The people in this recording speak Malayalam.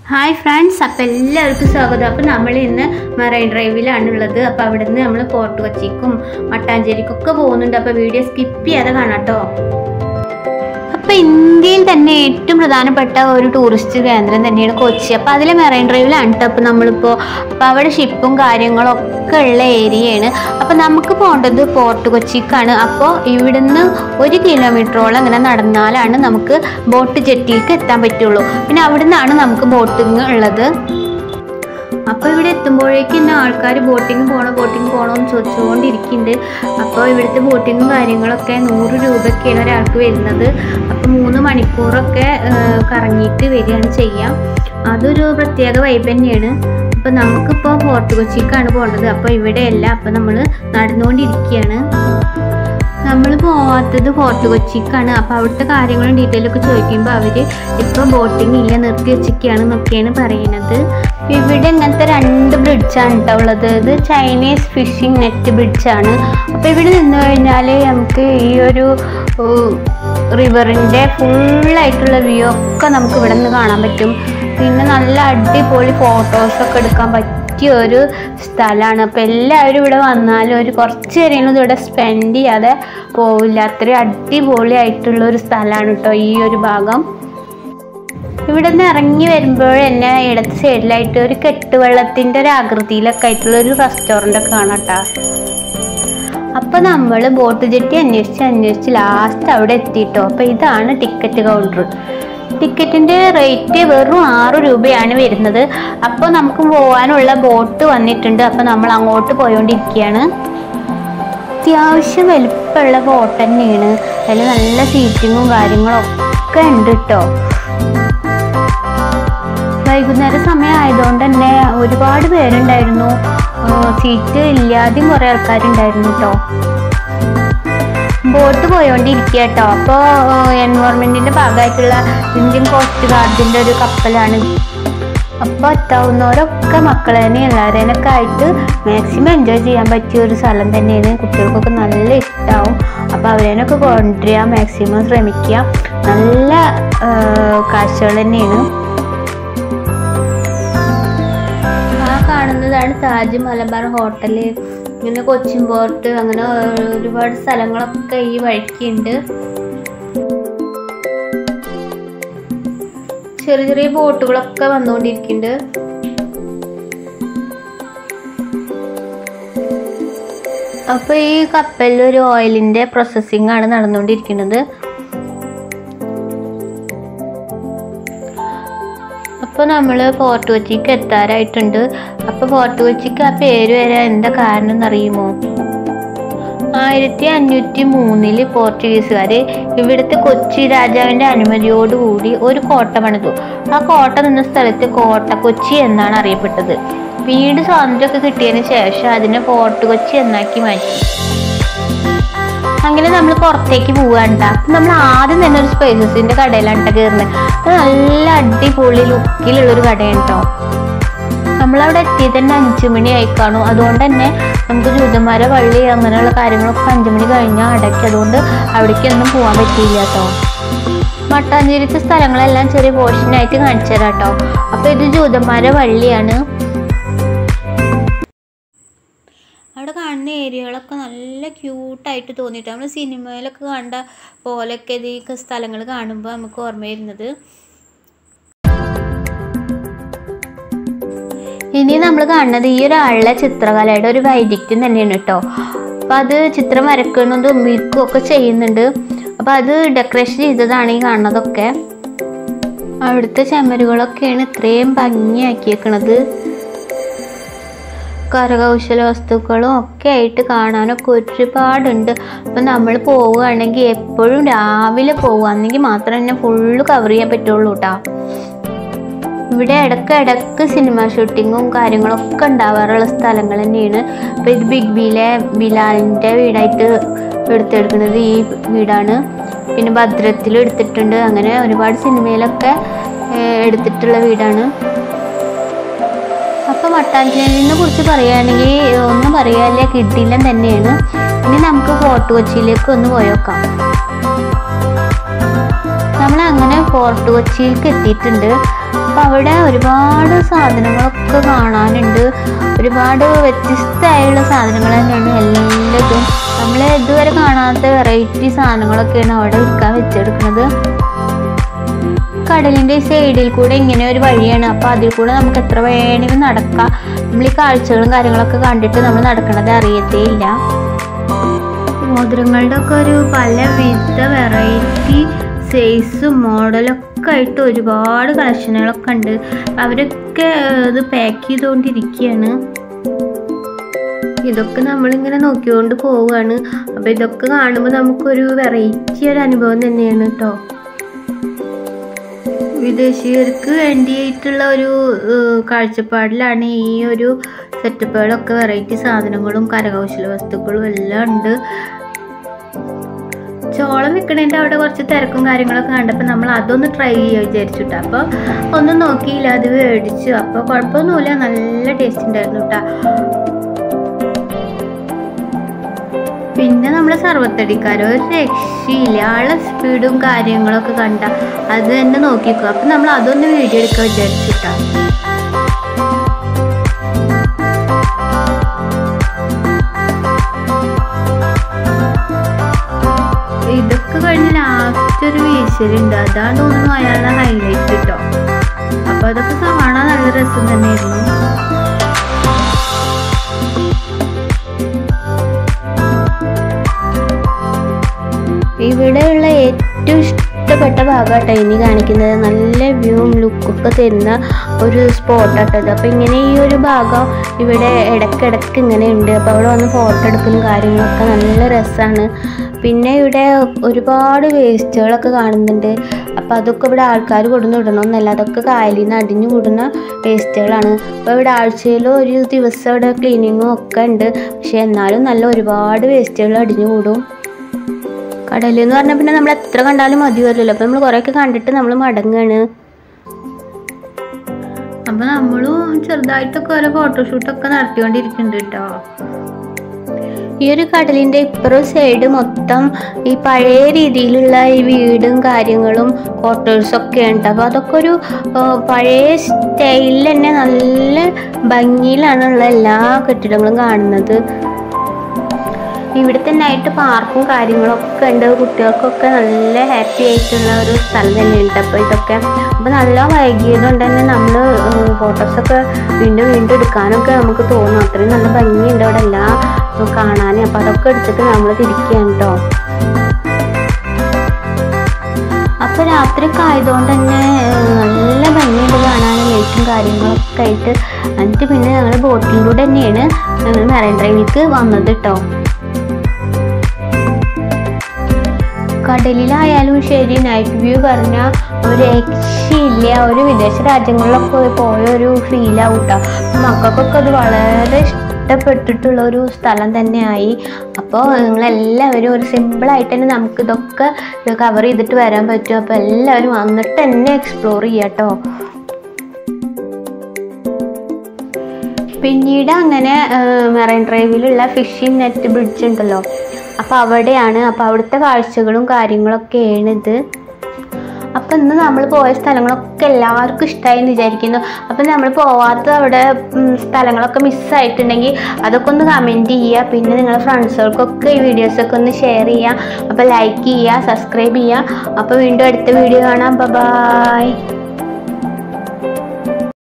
ഹായ് ഫ്രണ്ട്സ് അപ്പോൾ എല്ലാവർക്കും സ്വാഗതം അപ്പോൾ നമ്മൾ ഇന്ന് മറൈൻ ഡ്രൈവിലാണ് ഉള്ളത് അപ്പോൾ അവിടെ നിന്ന് നമ്മൾ പോർട്ട് കൊച്ചിക്കും മട്ടാഞ്ചേരിക്കൊക്കെ പോകുന്നുണ്ട് അപ്പോൾ വീഡിയോ സ്കിപ്പ് ചെയ്യാതെ കാണാം കേട്ടോ അപ്പോൾ ഇന്ത്യയിൽ തന്നെ ഏറ്റവും പ്രധാനപ്പെട്ട ഒരു ടൂറിസ്റ്റ് കേന്ദ്രം തന്നെയാണ് കൊച്ചി അപ്പോൾ അതിലെ മെറൈൻ ഡ്രൈവിലാണ് കേട്ടോ അപ്പോൾ നമ്മളിപ്പോൾ അപ്പോൾ അവിടെ ഷിപ്പും കാര്യങ്ങളും ഒക്കെ ഉള്ള ഏരിയയാണ് അപ്പോൾ നമുക്ക് പോകേണ്ടത് പോർട്ട് കൊച്ചിക്കാണ് അപ്പോൾ ഇവിടുന്ന് ഒരു കിലോമീറ്ററോളം ഇങ്ങനെ നടന്നാലാണ് നമുക്ക് ബോട്ട് ജെട്ടിയിലേക്ക് എത്താൻ പറ്റുള്ളൂ പിന്നെ അവിടെ നിന്നാണ് നമുക്ക് ബോട്ടിങ് ഉള്ളത് അപ്പോൾ ഇവിടെ എത്തുമ്പോഴേക്കും തന്നെ ആൾക്കാർ ബോട്ടിങ് പോകണോ ബോട്ടിങ് പോകണോ എന്ന് ചോദിച്ചുകൊണ്ടിരിക്കുന്നുണ്ട് അപ്പോൾ ഇവിടുത്തെ ബോട്ടിങ്ങും കാര്യങ്ങളൊക്കെ നൂറ് രൂപയൊക്കെയാണ് ഒരാൾക്ക് വരുന്നത് അപ്പോൾ മൂന്ന് മണിക്കൂറൊക്കെ ആ, കറങ്ങിയിട്ട് വരികയാണ് ചെയ്യാം അതൊരു പ്രത്യേക വൈബ് തന്നെയാണ് അപ്പോൾ നമുക്കിപ്പോൾ ഫോർട്ട് കൊച്ചിക്കാണ് പോകേണ്ടത് അപ്പോൾ ഇവിടെയല്ല അപ്പോൾ നമ്മൾ നടന്നുകൊണ്ടിരിക്കുകയാണ് നമ്മൾ പോവാത്തത് ഫോർട്ട് കൊച്ചിക്കാണ് അപ്പോൾ അവിടുത്തെ കാര്യങ്ങളും ഡീറ്റെയിൽ ഒക്കെ ചോദിക്കുമ്പോൾ അവർ ഇപ്പോൾ ബോട്ടിംഗ് ഇല്ല നിർത്തി വെച്ചിരിക്കുകയാണ് എന്നൊക്കെയാണ് പറയുന്നത് ഇവിടെ ഇങ്ങനത്തെ രണ്ട് ബ്രിഡ്ജാണ് കേട്ടോ ഉള്ളത് ഇത് ചൈനീസ് ഫിഷിംഗ് നെറ്റ് ബ്രിഡ്ജാണ് അപ്പോൾ ഇവിടെ നിന്ന് കഴിഞ്ഞാൽ നമുക്ക് ഈ ഒരു റിവറിൻ്റെ ഫുള്ളായിട്ടുള്ള വ്യൂ ഒക്കെ നമുക്ക് ഇവിടെ നിന്ന് കാണാൻ പറ്റും പിന്നെ നല്ല അടിപൊളി ഫോട്ടോസൊക്കെ എടുക്കാൻ പറ്റിയ ഒരു സ്ഥലമാണ് അപ്പോൾ എല്ലാവരും ഇവിടെ വന്നാലും ഒരു കുറച്ച് നേരം ഇവിടെ സ്പെൻഡ് ചെയ്യാതെ പോവില്ല അത്രയും അടിപൊളിയായിട്ടുള്ള ഒരു സ്ഥലമാണ് കേട്ടോ ഈ ഒരു ഭാഗം ഇവിടെ നിന്ന് ഇറങ്ങി വരുമ്പോൾ തന്നെ ഇടത്ത് സൈഡിലായിട്ട് ഒരു കെട്ടുവെള്ളത്തിൻ്റെ ഒരു ആകൃതിയിലൊക്കെ ആയിട്ടുള്ള ഒരു റെസ്റ്റോറൻ്റ് ഒക്കെ കാണാം കേട്ടോ അപ്പോൾ നമ്മൾ ബോട്ട് ജെട്ടി അന്വേഷിച്ച് അന്വേഷിച്ച് ലാസ്റ്റ് അവിടെ എത്തിയിട്ടോ അപ്പോൾ ഇതാണ് ടിക്കറ്റ് കൗണ്ടർ ടിക്കറ്റിൻ്റെ റേറ്റ് വെറും ആറ് രൂപയാണ് വരുന്നത് അപ്പോൾ നമുക്ക് പോകാനുള്ള ബോട്ട് വന്നിട്ടുണ്ട് അപ്പോൾ നമ്മൾ അങ്ങോട്ട് പോയോണ്ടിരിക്കുകയാണ് അത്യാവശ്യം വലുപ്പമുള്ള ബോട്ട് തന്നെയാണ് അതിൽ നല്ല സീറ്റിങ്ങും കാര്യങ്ങളും ഒക്കെ ഉണ്ട് കേട്ടോ വൈകുന്നേര സമയം ആയതുകൊണ്ട് തന്നെ ഒരുപാട് പേരുണ്ടായിരുന്നു ആ, സീറ്റ് ഇല്ലാതെയും കുറേ ആൾക്കാരുണ്ടായിരുന്നു കേട്ടോ ബോട്ട് പോയോണ്ടിരിക്കുക കേട്ടോ അപ്പോൾ എൻവയോൺമെന്റിന്റെ ഭാഗമായിട്ടുള്ള ഇന്ത്യൻ കോസ്റ്റ് ഗാർഡിന്റെ ഒരു കപ്പലാണ് അപ്പോൾ എത്താവുന്നവരൊക്കെ മക്കളേനെ എല്ലാവരേനൊക്കെ ആയിട്ട് മാക്സിമം എൻജോയ് ചെയ്യാൻ പറ്റിയ ഒരു സ്ഥലം തന്നെയാണ് കുട്ടികൾക്കൊക്കെ നല്ല ഇഷ്ടമാവും അപ്പോൾ അവരേനൊക്കെ കൊണ്ടുവരാൻ മാക്സിമം ശ്രമിക്കുക നല്ല ആ, കാഴ്ചകൾ തന്നെയാണ് ആ കാണുന്നതാണ് താജ് മലബാർ ഹോട്ടല് പിന്നെ കൊച്ചിൻ പോർട്ട് അങ്ങനെ ഒരുപാട് സ്ഥലങ്ങളൊക്കെ ഈ വഴിക്കുണ്ട് ചെറിയ ചെറിയ ബോട്ടുകളൊക്കെ വന്നുകൊണ്ടിരിക്കുന്നുണ്ട് അപ്പൊ ഈ കപ്പലിൽ ഒരു ഓയിലിന്റെ പ്രോസസ്സിംഗ് ആണ് നടന്നുകൊണ്ടിരിക്കുന്നത് അപ്പോൾ നമ്മൾ ഫോർട്ട് കൊച്ചിക്ക് എത്താറായിട്ടുണ്ട് അപ്പോൾ ഫോർട്ട് കൊച്ചിക്ക് ആ പേര് വരാൻ എന്താ കാരണം എന്നറിയുമോ ആയിരത്തി അഞ്ഞൂറ്റി മൂന്നില് പോർച്ചുഗീസുകാർ ഇവിടുത്തെ കൊച്ചി രാജാവിൻ്റെ അനുമതിയോടുകൂടി ഒരു കോട്ട പണിതു ആ കോട്ട നിന്ന സ്ഥലത്ത് കോട്ട കൊച്ചി എന്നാണ് അറിയപ്പെട്ടത് വീട് സ്വാതന്ത്ര്യമൊക്കെ കിട്ടിയതിന് ശേഷം അതിനെ ഫോർട്ട് കൊച്ചി എന്നാക്കി മാറ്റി അങ്ങനെ നമ്മൾ പുറത്തേക്ക് പോവാണ്ട നമ്മൾ ആദ്യം തന്നെ ഒരു സ്പൈസസിന്റെ കടയിലാണ് ട്ടോ കയറുന്നത് അത് നല്ല അടിപൊളി ലുക്കിലുള്ള ഒരു കടയാണ് കേട്ടോ നമ്മളവിടെ എത്തിയത് തന്നെ അഞ്ചു മണി ആയി കാണും അതുകൊണ്ട് തന്നെ നമുക്ക് ജൂതന്മാരെ പള്ളി അങ്ങനെയുള്ള കാര്യങ്ങളൊക്കെ അഞ്ചു മണി കഴിഞ്ഞാൽ അടയ്ക്ക് അതുകൊണ്ട് അവിടേക്കൊന്നും പോകാൻ പറ്റിയില്ല കേട്ടോ മട്ടാഞ്ചേരിത്തെ സ്ഥലങ്ങളെല്ലാം ചെറിയ പോർഷനായിട്ട് കാണിച്ചു തരാം കേട്ടോ അപ്പൊ ഇത് ജൂതന്മാരെ പള്ളിയാണ് അവിടെ കാണുന്ന ഏരിയകളൊക്കെ നല്ല ക്യൂട്ടായിട്ട് തോന്നിയിട്ട് നമ്മൾ സിനിമയിലൊക്കെ കണ്ട പോലെയൊക്കെ ഇത് ഈ സ്ഥലങ്ങൾ കാണുമ്പോൾ നമുക്ക് ഓർമ്മ വരുന്നത് ഇനി നമ്മൾ കാണുന്നത് ഈ ഒരാളുടെ ചിത്രകലയുടെ ഒരു വൈദഗ്ധ്യം തന്നെയാണ് കേട്ടോ അപ്പം അത് ചിത്രം വരക്കുന്നതും വിൽക്കും ഒക്കെ ചെയ്യുന്നുണ്ട് അപ്പം അത് ഡെക്കറേഷൻ ചെയ്തതാണ് ഈ കാണുന്നതൊക്കെ അവിടുത്തെ ചുമരുകളൊക്കെയാണ് ഇത്രയും ഭംഗിയാക്കിയേക്കണത് കരകൗശല വസ്തുക്കളും ഒക്കെ ആയിട്ട് കാണാനൊക്കെ ഒരുപാടുണ്ട് അപ്പം നമ്മൾ പോവുകയാണെങ്കിൽ എപ്പോഴും രാവിലെ പോവുകയാണെങ്കിൽ മാത്രം തന്നെ ഫുള്ള് കവർ ചെയ്യാൻ പറ്റുള്ളൂ കേട്ടോ ഇവിടെ ഇടയ്ക്ക് ഇടയ്ക്ക് സിനിമ ഷൂട്ടിങ്ങും കാര്യങ്ങളൊക്കെ ഉണ്ടാവാറുള്ള സ്ഥലങ്ങൾ തന്നെയാണ് അപ്പോൾ ഇത് ബിഗ് ബിയിലെ ബിലാലിൻ്റെ വീടായിട്ട് എടുത്തെടുക്കുന്നത് ഈ വീടാണ് പിന്നെ ഭദ്രത്തിൽ എടുത്തിട്ടുണ്ട് അങ്ങനെ ഒരുപാട് സിനിമയിലൊക്കെ ഏഹ്, എടുത്തിട്ടുള്ള വീടാണ് അപ്പൊ മട്ടാഞ്ചേരിനെ കുറിച്ച് പറയുകയാണെങ്കിൽ ഒന്നും പറയാല്ല കിട്ടിയില്ലം തന്നെയാണ് ഇനി നമുക്ക് ഫോർട്ട് കൊച്ചിയിലേക്ക് ഒന്ന് പോയേക്കാം നമ്മൾ അങ്ങനെ ഫോർട്ട് കൊച്ചിയിലേക്ക് എത്തിയിട്ടുണ്ട് അപ്പോൾ അവിടെ ഒരുപാട് സാധനങ്ങളൊക്കെ കാണാനുണ്ട് ഒരുപാട് വ്യത്യസ്തമായുള്ള സാധനങ്ങൾ തന്നെയാണ് എല്ലാതും നമ്മൾ ഇതുവരെ കാണാത്ത വെറൈറ്റി സാധനങ്ങളൊക്കെയാണ് അവിടെ വിൽക്കാൻ വെച്ചെടുക്കുന്നത് കടലിന്റെ സൈഡിൽ കൂടെ ഇങ്ങനെ ഒരു വഴിയാണ് അപ്പൊ അതിൽ കൂടെ നമുക്ക് എത്ര വേണമെങ്കിലും നടക്കാം നമ്മൾ ഈ കാഴ്ചകളും കാര്യങ്ങളൊക്കെ കണ്ടിട്ട് നമ്മൾ നടക്കണത് അറിയത്തേ ഇല്ല മോതിരങ്ങളുടെ ഒക്കെ ഒരു പലവിധ വെറൈറ്റി സൈസും മോഡലൊക്കെ ആയിട്ട് ഒരുപാട് കളക്ഷനുകളൊക്കെ ഉണ്ട് അവരൊക്കെ ഏഹ്, ഇത് പാക്ക് ചെയ്തുകൊണ്ടിരിക്കുകയാണ് ഇതൊക്കെ നമ്മളിങ്ങനെ നോക്കിക്കൊണ്ട് പോവുകയാണ് അപ്പൊ ഇതൊക്കെ കാണുമ്പോൾ നമുക്കൊരു വെറൈറ്റി ഒരു അനുഭവം തന്നെയാണ് കേട്ടോ വിദേശീയർക്ക് വേണ്ടിയിട്ടുള്ള ഒരു ഏഹ്, കാഴ്ചപ്പാടിലാണ് ഈ ഒരു സെറ്റപ്പുകളൊക്കെ വെറൈറ്റി സാധനങ്ങളും കരകൗശല വസ്തുക്കളും എല്ലാം ഉണ്ട് ചോളം വിൽക്കണേൻ്റെ അവിടെ കുറച്ച് തിരക്കും കാര്യങ്ങളൊക്കെ കണ്ടപ്പോൾ നമ്മൾ അതൊന്ന് ട്രൈ ചെയ്യാൻ വിചാരിച്ചുട്ടോ അപ്പോൾ ഒന്നും നോക്കിയില്ല അത് മേടിച്ചു അപ്പോൾ കുഴപ്പമൊന്നുമില്ല നല്ല ടേസ്റ്റ് ഉണ്ടായിരുന്നു കേട്ടോ പിന്നെ നമ്മളെ സർവത്തടിക്കാരോ ഒരു രക്ഷയില്ല ആളെ സ്പീഡും കാര്യങ്ങളൊക്കെ കണ്ട അത് തന്നെ നോക്കിക്കോ അപ്പൊ നമ്മൾ അതൊന്ന് വീഡിയോ എടുക്കാൻ വിചാരിച്ചിട്ടാ ഇതൊക്കെ കഴിഞ്ഞ് ലാസ്റ്റ് ഒരു വീശലുണ്ട് അതാണ് തോന്നുന്നു അയാളുടെ ഹൈലൈറ്റ് കേട്ടോ അപ്പൊ അതൊക്കെ കാണാൻ നല്ല രസം തന്നെയായിരുന്നു ഇവിടെയുള്ള ഏറ്റവും ഇഷ്ടപ്പെട്ട ഭാഗമാട്ടോ ഇനി കാണിക്കുന്നത് നല്ല വ്യൂവും ലുക്കൊക്കെ തരുന്ന ഒരു സ്പോട്ടാട്ടോ ഇത് അപ്പോൾ ഇങ്ങനെ ഈ ഒരു ഭാഗം ഇവിടെ ഇടയ്ക്കിടയ്ക്ക് ഇങ്ങനെ ഉണ്ട് അപ്പോൾ അവിടെ വന്ന് ഫോട്ടോ എടുക്കലും കാര്യങ്ങളൊക്കെ നല്ല രസമാണ് പിന്നെ ഇവിടെ ഒരുപാട് വേസ്റ്റുകളൊക്കെ കാണുന്നുണ്ട് അപ്പോൾ അതൊക്കെ ഇവിടെ ആൾക്കാർ കൊടുന്ന് ഇടണമെന്നല്ല അതൊക്കെ കായലിൽ നിന്ന് അടിഞ്ഞു കൂടുന്ന വേസ്റ്റുകളാണ് അപ്പോൾ ഇവിടെ ആഴ്ചയിൽ ഒരു ദിവസം ഇവിടെ ക്ലീനിങ്ങും ഒക്കെ ഉണ്ട് പക്ഷേ എന്നാലും നല്ല ഒരുപാട് വേസ്റ്റുകൾ അടിഞ്ഞു കൂടും കടൽ എന്ന് പറഞ്ഞാൽ പിന്നെ നമ്മൾ എത്ര കണ്ടാലും മതി വരില്ലല്ലോ അപ്പൊ നമ്മൾ കുറെയൊക്കെ കണ്ടിട്ട് നമ്മൾ മടങ്ങാണ് അപ്പൊ നമ്മളും ചെറുതായിട്ടൊക്കെ ഓരോ ഫോട്ടോഷൂട്ടൊക്കെ നടത്തിക്കൊണ്ടിരിക്കുന്നുണ്ട് കേട്ടോ ഈ ഒരു കടലിന്റെ ഇപ്പുറം സൈഡ് മൊത്തം ഈ പഴയ രീതിയിലുള്ള ഈ വീടും കാര്യങ്ങളും ക്വാർട്ടേഴ്സും ഒക്കെ ഉണ്ട് അപ്പോൾ അതൊക്കെ ഒരു ആ, പഴയ സ്റ്റൈലിൽ തന്നെ നല്ല ഭംഗിയിലാണുള്ള എല്ലാ കെട്ടിടങ്ങളും കാണുന്നത് ഇവിടെ തന്നെ ആയിട്ട് പാർക്കും കാര്യങ്ങളൊക്കെ ഉണ്ട് കുട്ടികൾക്കൊക്കെ നല്ല ഹാപ്പി ആയിട്ടുള്ള ഒരു സ്ഥലം തന്നെയുണ്ട് അപ്പോൾ ഇതൊക്കെ അപ്പോൾ നല്ല വൈകിയത് കൊണ്ട് തന്നെ നമ്മൾ ഫോട്ടോസൊക്കെ വീണ്ടും വീണ്ടും എടുക്കാനൊക്കെ നമുക്ക് തോന്നും അത്രയും നല്ല ഭംഗിയുണ്ട് അവിടെ എല്ലാം കാണാൻ അപ്പോൾ അതൊക്കെ എടുത്തിട്ട് നമ്മൾ തിരിക്കുകയാണ് കേട്ടോ അപ്പോൾ രാത്രിയൊക്കെ ആയതുകൊണ്ട് തന്നെ ഏഹ്, നല്ല ഭംഗിയുണ്ട് കാണാൻ ലൈറ്റും കാര്യങ്ങളൊക്കെ ആയിട്ട് എന്നിട്ട് പിന്നെ ഞങ്ങൾ ബോട്ടിലൂടെ തന്നെയാണ് ഞങ്ങൾ മെറൈൻ ഡ്രൈവിലേക്ക് വന്നത് കേട്ടോ കടലിലായാലും ശരി നൈറ്റ് വ്യൂ പറഞ്ഞാൽ ഒരു രക്ഷയില്ല ഒരു വിദേശ രാജ്യങ്ങളിലൊക്കെ പോയ ഒരു ഫീലാവും കേട്ടോ മക്കൾക്കൊക്കെ അത് വളരെ ഇഷ്ടപ്പെട്ടിട്ടുള്ള ഒരു സ്ഥലം തന്നെയായി അപ്പോൾ നിങ്ങളെല്ലാവരും ഒരു സിമ്പിളായിട്ട് തന്നെ നമുക്ക് ഇതൊക്കെ കവർ ചെയ്തിട്ട് വരാൻ പറ്റും അപ്പോൾ എല്ലാവരും വന്നിട്ട് തന്നെ എക്സ്പ്ലോർ ചെയ്യാം കേട്ടോ പിന്നീട് അങ്ങനെ മെറൈൻ ഡ്രൈവിലുള്ള ഫിഷിംഗ് നെറ്റ് ബ്രിഡ്ജ് ഉണ്ടല്ലോ അപ്പോൾ അവിടെയാണ് അപ്പോൾ അവിടുത്തെ കാഴ്ചകളും കാര്യങ്ങളൊക്കെയാണ് ഇത് അപ്പം ഇന്ന് നമ്മൾ പോയ സ്ഥലങ്ങളൊക്കെ എല്ലാവർക്കും ഇഷ്ടമായി എന്ന് വിചാരിക്കുന്നു അപ്പം നമ്മൾ പോവാത്ത അവിടെ ഉം, സ്ഥലങ്ങളൊക്കെ മിസ്സായിട്ടുണ്ടെങ്കിൽ അതൊക്കെ ഒന്ന് കമൻറ്റ് ചെയ്യുക പിന്നെ നിങ്ങളുടെ ഫ്രണ്ട്സുകൾക്കൊക്കെ ഈ വീഡിയോസൊക്കെ ഒന്ന് ഷെയർ ചെയ്യുക അപ്പോൾ ലൈക്ക് ചെയ്യുക സബ്സ്ക്രൈബ് ചെയ്യുക അപ്പോൾ വീണ്ടും അടുത്ത വീഡിയോ കാണാം ബൈ